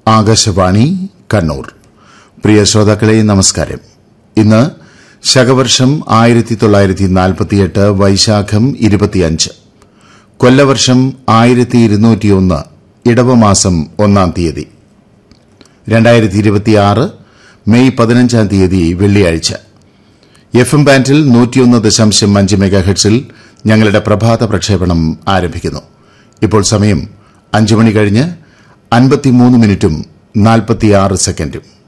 ആകാശവാണി കണ്ണൂർ പ്രിയ ശ്രോതാക്കളെ നമസ്കാരം ഇന്ന് ശകവർഷം ആയിരത്തി തൊള്ളായിരത്തി നാൽപ്പത്തിയെട്ട് വൈശാഖം ഇരുപത്തിയഞ്ച് കൊല്ലവർഷം ആയിരത്തി ഇരുന്നൂറ്റിയൊന്ന് ഇടവമാസം ഒന്നാം തീയതി രണ്ടായിരത്തി ഇരുപത്തിയാറ് മെയ് പതിനഞ്ചാം തീയതി വെള്ളിയാഴ്ച എഫ് എം ബാൻഡിൽ നൂറ്റിയൊന്ന് ദശാംശം അഞ്ച് മെഗാഹെഡ്സിൽ ഞങ്ങളുടെ പ്രഭാത പ്രക്ഷേപണം ആരംഭിക്കുന്നു ഇപ്പോൾ സമയം അഞ്ചു മണി കഴിഞ്ഞ് അൻപത്തിമൂന്ന് മിനിറ്റും നാൽപ്പത്തിയാറ് സെക്കൻഡും